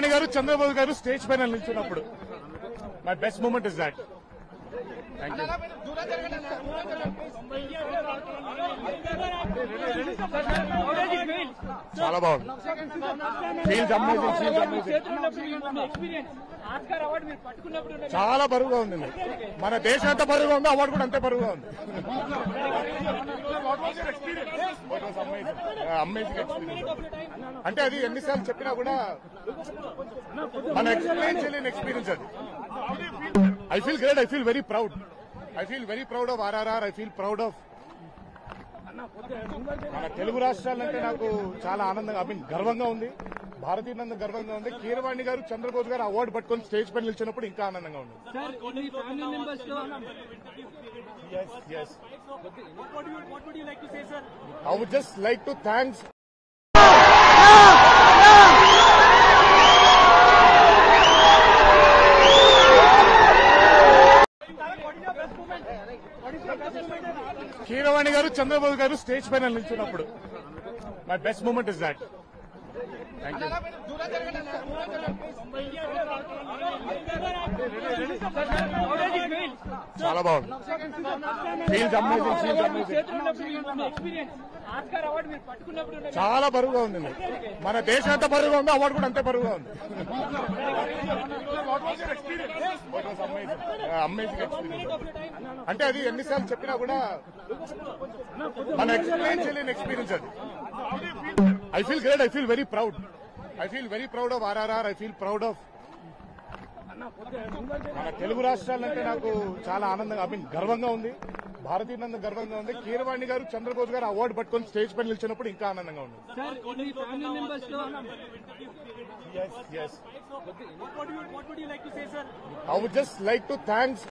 కీరవాణి గారు చంద్రబాబు గారు స్టేజ్ పైన నిల్చున్నప్పుడు my best moment is that thank you చాలా బాగుంది feels amazing feels amazing Oscar award మీరు పట్టుకున్నప్పుడు ఉన్న చాలా బరువుగా ఉంది మన దేశం ఎంత బరువుగా ఉందో అవార్డు కూడా అంతే బరువుగా ఉంది అమేజింగ్ ఎక్స్పీరియన్స్ అంటే అది ఎన్నిసార్లు చెప్పినా కూడా మన ఎక్స్ప్లెయిన్ చేయలేని ఎక్స్పీరియన్స్ అది I feel great I feel very proud I feel very proud of RRR I feel proud of మన తెలుగు రాష్ట్రాలంటే నాకు చాలా ఆనందంగా ఐ మీన్ గర్వంగా ఉంది భారతీయులందరూ గర్వంగా ఉంది కీరవాణి గారు చంద్రబోస్ గారు అవార్డు పట్టుకొని స్టేజ్ పైన నిలిచినప్పుడు ఇంకా ఆనందంగా ఉంది సార్ మీ ఫ్యామిలీ మెంబర్స్ తో what would you like to say sir I would just like to thanks Keeravani గారు చంద్రబాబు గారు స్టేజ్ పైన నిల్చున్నప్పుడు my best moment is that thank you చాలా బాగుంది feels amazing feels amazing experience Oscar award మీరు పట్టుకున్నప్పుడు ఉన్న చాలా బరువుగా ఉంది మన దేశం ఎంత బరువుగా ఉందో అవార్డు కూడా అంతే బరువుగా ఉంది అమేజింగ్ ఎక్స్పీరియన్స్ అంటే అది ఎన్నిసార్లు చెప్పినా కూడా మన ఎక్స్ప్లెయిన్ చేయలేని ఎక్స్పీరియన్స్ అది I feel great I feel very proud I feel very proud of RRR I feel proud of మన తెలుగు రాష్ట్రాలంటే నాకు చాలా ఆనందంగా ఐ మీన్ గర్వంగా ఉంది భారతీయులందరూ గర్వంగా ఉంది కీరవాణి గారు చంద్రబోస్ గారు అవార్డు పట్టుకొని స్టేజ్ పైన నిలిచినప్పుడు ఇంకా ఆనందంగా ఉంది సార్ మీ ఫ్యామిలీ మెంబర్స్ తో yes yes what would you what would you like to say sir I would just like to thanks